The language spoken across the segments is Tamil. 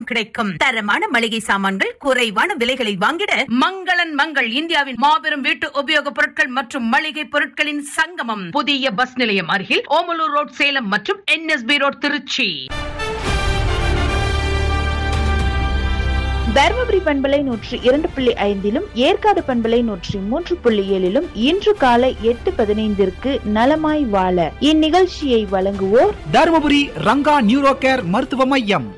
கிடைக்கும் தரமான மளிகை சாமான்கள் குறைவான விலைகளில் வாங்கிட மங்களன் மங்கள் இந்தியாவின் மாபெரும் வீட்டு உபயோகப் பொருட்கள் மற்றும் மளிகை பொருட்களின் சங்கமம் புதிய பஸ் நிலையம் அருகில் ஓமலூர் ரோட் சேலம் மற்றும் என்எஸ்பி ரோட் திருச்சி தருமபுரி பண்பலை நூற்றி இரண்டு புள்ளி ஐந்திலும் ஏற்காடு பண்பலை நூற்றி மூன்று புள்ளி ஏழிலும் இன்று காலை எட்டு பதினைந்திற்கு நலமாய் வாழ இந்நிகழ்ச்சியை வழங்குவோர் தருமபுரி ரங்கா நியூரோ கேர் மருத்துவ மையம்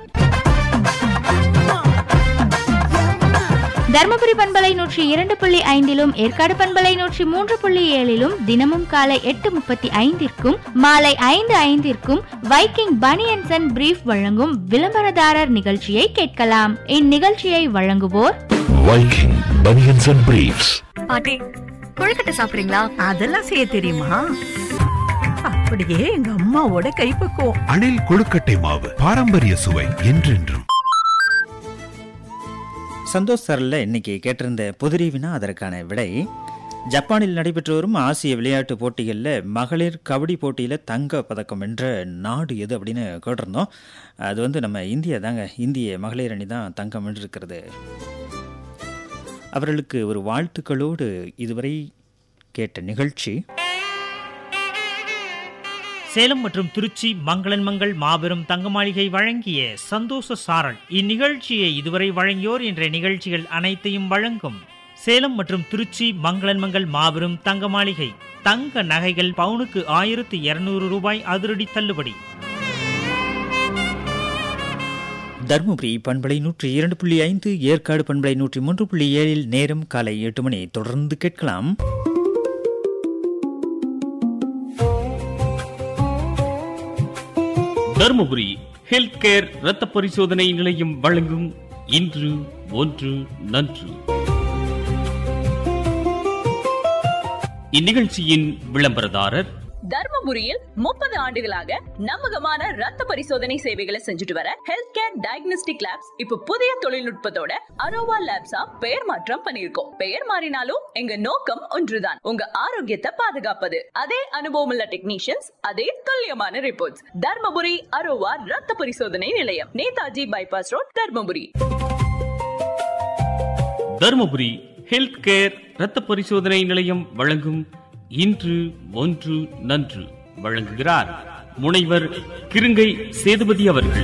தர்மபுரி பண்பலை நூற்றி இரண்டு புள்ளி ஐந்திலும் ஏற்காடு பண்பலை நூற்றி மூன்று புள்ளி ஏழிலும் தினமும் காலை எட்டு முப்பத்தி ஐந்திற்கும் மாலை ஐந்து ஐந்திற்கும் வைக்கிங் பனியன்சன் அண்ட் பிரீஃப் வழங்கும் விளம்பரதாரர் நிகழ்ச்சியை கேட்கலாம் இந்நிகழ்ச்சியை வழங்குவோர் Viking Bunions and Briefs. பாட்டி கொழுக்கட்டை சாப்பிடுறீங்களா அதெல்லாம் செய்ய தெரியுமா அப்படியே எங்க அம்மாவோட கைப்பக்குவம் அணில் கொழுக்கட்டை மாவு பாரம்பரிய சுவை என்றென்றும் சந்தோஷ் சரல்ல இன்னைக்கு கேட்டிருந்த புதிரிவினா அதற்கான விடை ஜப்பானில் நடைபெற்று வரும் ஆசிய விளையாட்டுப் போட்டிகளில் மகளிர் கபடி போட்டியில் தங்க பதக்கம் வென்ற நாடு எது அப்படின்னு கேட்டிருந்தோம் அது வந்து நம்ம இந்தியா தாங்க இந்திய மகளிர் அணி தான் தங்கம் வென்றிருக்கிறது அவர்களுக்கு ஒரு வாழ்த்துக்களோடு இதுவரை கேட்ட நிகழ்ச்சி சேலம் மற்றும் திருச்சி மங்களன் மங்கள் மாபெரும் தங்க மாளிகை வழங்கிய சந்தோஷ சாரல் இந்நிகழ்ச்சியை இதுவரை வழங்கியோர் என்ற நிகழ்ச்சிகள் அனைத்தையும் வழங்கும் சேலம் மற்றும் திருச்சி மங்களன் மங்கள் மாபெரும் தங்க மாளிகை தங்க நகைகள் பவுனுக்கு ஆயிரத்து இருநூறு ரூபாய் அதிரடி தள்ளுபடி தருமபுரி பண்பலை நூற்றி இரண்டு புள்ளி ஐந்து ஏற்காடு பண்பலை நூற்றி மூன்று புள்ளி ஏழில் நேரம் காலை எட்டு மணி தொடர்ந்து கேட்கலாம் தருமபுரி ஹெல்த் கேர் இரத்த பரிசோதனை நிலையம் வழங்கும் இன்று ஒன்று நன்று இந்நிகழ்ச்சியின் விளம்பரதாரர் தர்மபுரியில் முப்பது ஆண்டுகளாக நம்பகமான ரத்த பரிசோதனை சேவைகளை செஞ்சுட்டு வர ஹெல்த் கேர் டயக்னோஸ்டிக் லேப்ஸ் இப்ப புதிய தொழில்நுட்பத்தோட அரோவா லேப்ஸா பெயர் மாற்றம் பண்ணிருக்கோம் பெயர் மாறினாலும் எங்க நோக்கம் ஒன்றுதான் உங்க ஆரோக்கியத்தை பாதுகாப்பது அதே அனுபவம் உள்ள டெக்னீஷியன்ஸ் அதே துல்லியமான ரிப்போர்ட்ஸ் தர்மபுரி அரோவா ரத்த பரிசோதனை நிலையம் Netaji bypass road Dharmapuri Dharmapuri health care இரத்த பரிசோதனை நிலையம் வழங்கும் இன்று ஒன்று நன்று வழங்குகிறார் முனைவர் கிருங்கை சேதுபதி அவர்கள்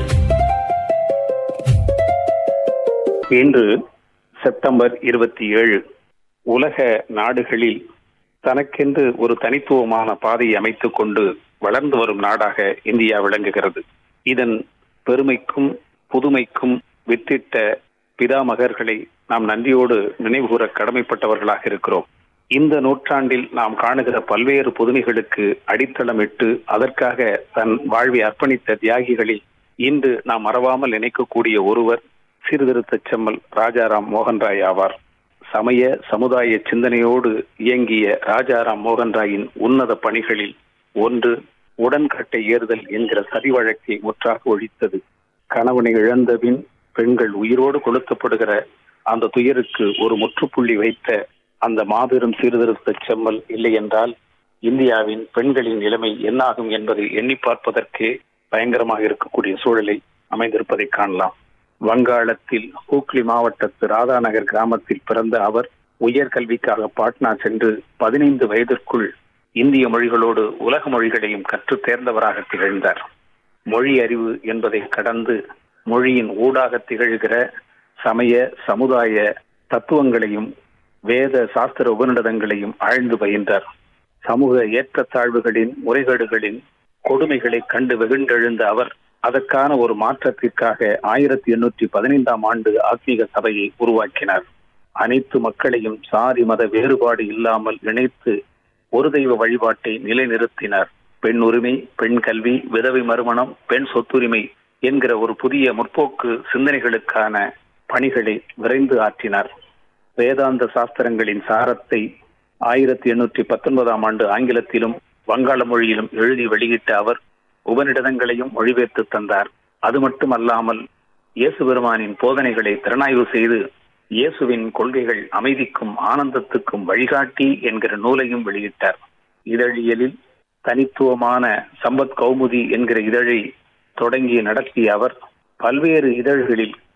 இன்று செப்டம்பர் இருபத்தி ஏழு உலக நாடுகளில் தனக்கென்று ஒரு தனித்துவமான பாதையை அமைத்துக் கொண்டு வளர்ந்து வரும் நாடாக இந்தியா விளங்குகிறது இதன் பெருமைக்கும் புதுமைக்கும் வித்திட்ட பிதாமகர்களை நாம் நன்றியோடு நினைவுகூர கடமைப்பட்டவர்களாக இருக்கிறோம் இந்த நூற்றாண்டில் நாம் காணுகிற பல்வேறு புதுமைகளுக்கு அடித்தளமிட்டு அதற்காக தன் வாழ்வை அர்ப்பணித்த தியாகிகளில் இன்று நாம் மறவாமல் நினைக்கக்கூடிய ஒருவர் சீர்திருத்த செம்மல் ராஜாராம் மோகன் ராய் ஆவார் சமய சமுதாய சிந்தனையோடு இயங்கிய ராஜாராம் மோகன் ராயின் உன்னத பணிகளில் ஒன்று உடன்கட்டை ஏறுதல் என்கிற சதி வழக்கை முற்றாக ஒழித்தது கணவனை இழந்தபின் பெண்கள் உயிரோடு கொளுத்தப்படுகிற அந்த துயருக்கு ஒரு முற்றுப்புள்ளி வைத்த அந்த மாபெரும் சீர்திருத்த செம்மல் இல்லை என்றால் இந்தியாவின் பெண்களின் நிலைமை என்னாகும் என்பதை எண்ணி பார்ப்பதற்கே பயங்கரமாக இருக்கக்கூடிய சூழலை அமைந்திருப்பதை காணலாம் வங்காளத்தில் ஹூக்ளி மாவட்டத்து ராதாநகர் கிராமத்தில் பிறந்த அவர் உயர்கல்விக்காக பாட்னா சென்று பதினைந்து வயதிற்குள் இந்திய மொழிகளோடு உலக மொழிகளையும் கற்றுத் தேர்ந்தவராக திகழ்ந்தார் மொழி அறிவு என்பதை கடந்து மொழியின் ஊடாக திகழ்கிற சமய சமுதாய தத்துவங்களையும் வேத சாஸ்திர உபநிடதங்களையும் ஆழ்ந்து பயின்றார் சமூக ஏற்றத்தாழ்வுகளின் முறைகேடுகளின் கொடுமைகளை கண்டு வெகுண்டெழுந்த அவர் அதற்கான ஒரு மாற்றத்திற்காக ஆயிரத்தி எண்ணூற்றி பதினைந்தாம் ஆண்டு ஆத்மீக சபையை உருவாக்கினார் அனைத்து மக்களையும் சாதி மத வேறுபாடு இல்லாமல் இணைத்து ஒரு தெய்வ வழிபாட்டை நிலைநிறுத்தினார் பெண் உரிமை பெண் கல்வி விதவை மறுமணம் பெண் சொத்துரிமை என்கிற ஒரு புதிய முற்போக்கு சிந்தனைகளுக்கான பணிகளை விரைந்து ஆற்றினார் வேதாந்த சாஸ்திரங்களின் சாரத்தை ஆயிரத்தி எண்ணூற்றி பத்தொன்பதாம் ஆண்டு ஆங்கிலத்திலும் வங்காள மொழியிலும் எழுதி வெளியிட்ட அவர் உபநிடதங்களையும் மொழிபெயர்த்து தந்தார் அது மட்டுமல்லாமல் இயேசு பெருமானின் போதனைகளை திறனாய்வு செய்து இயேசுவின் கொள்கைகள் அமைதிக்கும் ஆனந்தத்துக்கும் வழிகாட்டி என்கிற நூலையும் வெளியிட்டார் இதழியலில் தனித்துவமான சம்பத் கௌமுதி என்கிற இதழை தொடங்கி நடத்திய அவர் பல்வேறு இதழ்களில்